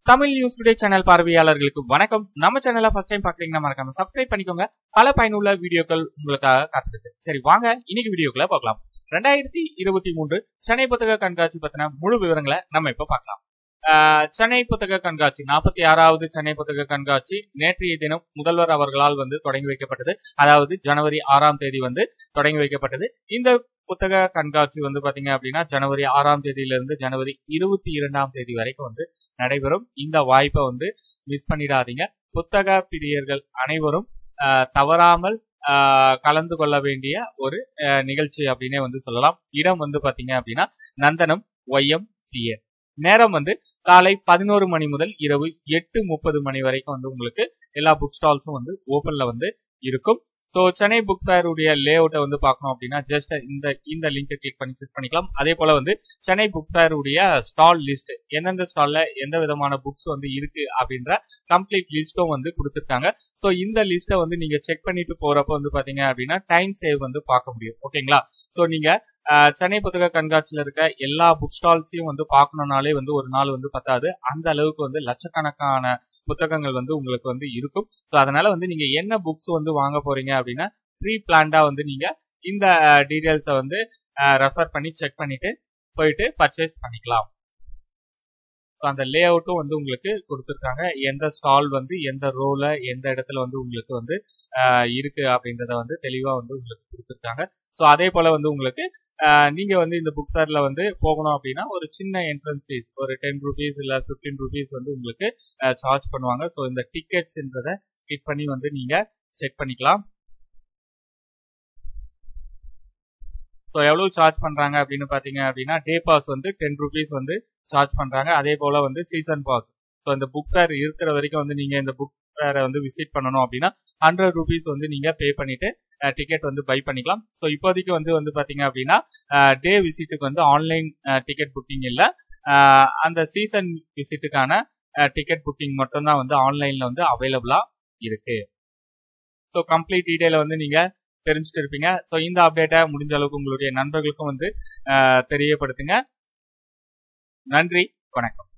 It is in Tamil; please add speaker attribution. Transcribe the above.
Speaker 1: தமிழ் நியூஸ் டுடே சேனல் பார்வையாளர்களுக்கு வணக்கம் நம்ம சேனலை ஃபர்ஸ்ட் டைம் பாக்குறீங்கன்னா மறக்காம சப்ஸ்கிரைப் பண்ணிக்கோங்க பல பயனுள்ள வீடியோக்கள் உங்களுக்காக காத்துருக்கு சரி வாங்க இன்னைக்கு வீடியோக்குள்ள பார்க்கலாம் ரெண்டாயிரத்தி இருபத்தி மூன்று சென்னை புத்தக கண்காட்சி பத்தின முழு விவரங்களை நம்ம இப்ப பார்க்கலாம் ஆஹ் சென்னை புத்தக கண்காட்சி நாற்பத்தி ஆறாவது சென்னை புத்தக கண்காட்சி நேற்றைய தினம் முதல்வர் அவர்களால் வந்து தொடங்கி வைக்கப்பட்டது அதாவது ஜனவரி ஆறாம் தேதி வந்து தொடங்கி வைக்கப்பட்டது இந்த புத்தக கண்காட்சி வந்து பாத்தீங்க அப்படின்னா ஜனவரி ஆறாம் தேதியிலிருந்து ஜனவரி இருபத்தி இரண்டாம் தேதி வரைக்கும் வந்து நடைபெறும் இந்த வாய்ப்பை வந்து மிஸ் பண்ணிடாதீங்க புத்தக பிரியர்கள் அனைவரும் ஆஹ், தவறாமல் ஆஹ், கலந்து கொள்ள வேண்டிய ஒரு ஆஹ், நிகழ்ச்சி அப்படின்னே வந்து சொல்லலாம் இடம் வந்து பாத்தீங்க அப்படின்னா நந்தனம் ஒய்எம் சிஏ நேரம் வந்து காலை பதினோரு மணி முதல் இரவு எட்டு முப்பது மணி வரைக்கும் வந்து உங்களுக்கு எல்லா புக் ஸ்டால்ஸும் வந்து ஓப்பன்ல வந்து இருக்கும் ஸோ சென்னை புக் ஃபேர் உடைய லே அவுட்டை வந்து பார்க்கணும் அப்படின்னா ஜஸ்ட் இந்த இந்த லிங்கை கிளிக் பண்ணி செக் பண்ணிக்கலாம் அதே போல வந்து சென்னை புக் ஃபேர் உடைய ஸ்டால் லிஸ்ட் எந்தெந்த ஸ்டால்ல எந்த விதமான புக்ஸ் வந்து இருக்கு அப்படின்ற கம்ப்ளீட் லிஸ்ட்டும் வந்து கொடுத்துருக்காங்க ஸோ இந்த லிஸ்ட்டை வந்து நீங்க செக் பண்ணிட்டு போறப்ப வந்து பாத்தீங்க அப்படின்னா டைம் சேவ் வந்து பார்க்க முடியும் ஓகேங்களா ஸோ நீங்க அஹ், சென்னை புத்தக கண்காட்சியில இருக்க எல்லா புக் ஸ்டால்ஸையும் வந்து பார்க்கணும்னாலே வந்து ஒரு நாள் வந்து பத்தாது அந்த அளவுக்கு வந்து லட்சக்கணக்கான புத்தகங்கள் வந்து உங்களுக்கு வந்து இருக்கும் ஸோ அதனால வந்து நீங்க என்ன புக்ஸ் வந்து வாங்க போறீங்க அப்படின்னா ப்ரீ பிளான்டா வந்து நீங்க இந்த டீடைல்ஸை வந்து ரெஃபர் பண்ணி செக் பண்ணிட்டு போயிட்டு பர்ச்சேஸ் பண்ணிக்கலாம் ஸோ அந்த லே அவுட்டும் வந்து உங்களுக்கு கொடுத்துருக்காங்க எந்த ஸ்டால் வந்து எந்த ரோல எந்த இடத்துல வந்து உங்களுக்கு வந்து அஹ், இருக்கு அப்படின்றத வந்து தெளிவா வந்து உங்களுக்கு கொடுத்துருக்காங்க ஸோ அதே போல வந்து உங்களுக்கு அஹ், நீங்க வந்து இந்த புக் ஃபேர்ல வந்து போகணும் அப்படின்னா ஒரு சின்ன என்ட்ரன்ஸ் ஃபீஸ் ஒரு டென் ருபீஸ் இல்ல ஃபிஃப்டீன் ருபீஸ் வந்து உங்களுக்கு சார்ஜ் பண்ணுவாங்க ஸோ இந்த டிக்கெட்ஸ்ன்றத கிளிக் பண்ணி வந்து நீங்க செக் பண்ணிக்கலாம் ஸோ எவ்வளவு சார்ஜ் பண்றாங்க அப்படின்னு பாத்தீங்க அப்படின்னா டே பாஸ் வந்து டென் ருபீஸ் வந்து சார்ஜ் பண்றாங்க அதே போல வந்து சீசன் பாஸ் ஸோ இந்த புக் ஃபேர் இருக்கிற வரைக்கும் வந்து நீங்க இந்த புக் ஃபேரை வந்து விசிட் பண்ணணும் அப்படின்னா ஹண்ட்ரட் ருபீஸ் வந்து நீங்க பே பண்ணிட்டு டிக்கெட் வந்து பை பண்ணிக்கலாம் ஸோ இப்போதைக்கு வந்து வந்து பாத்தீங்க அப்படின்னா டே விசிட்டுக்கு வந்து ஆன்லைன் டிக்கெட் புக்கிங் இல்லை அந்த சீசன் விசிட்டுக்கான டிக்கெட் புக்கிங் மட்டும்தான் வந்து ஆன்லைன்ல வந்து அவைலபிளா இருக்கு ஸோ கம்ப்ளீட் டீட்டெயில வந்து நீங்க தெரிஞ்சுட்டு இருப்பீங்க ஸோ இந்த அப்டேட்டை முடிஞ்ச அளவுக்கு உங்களுடைய நண்பர்களுக்கும் வந்து அஹ், தெரியப்படுத்துங்க நன்றி வணக்கம்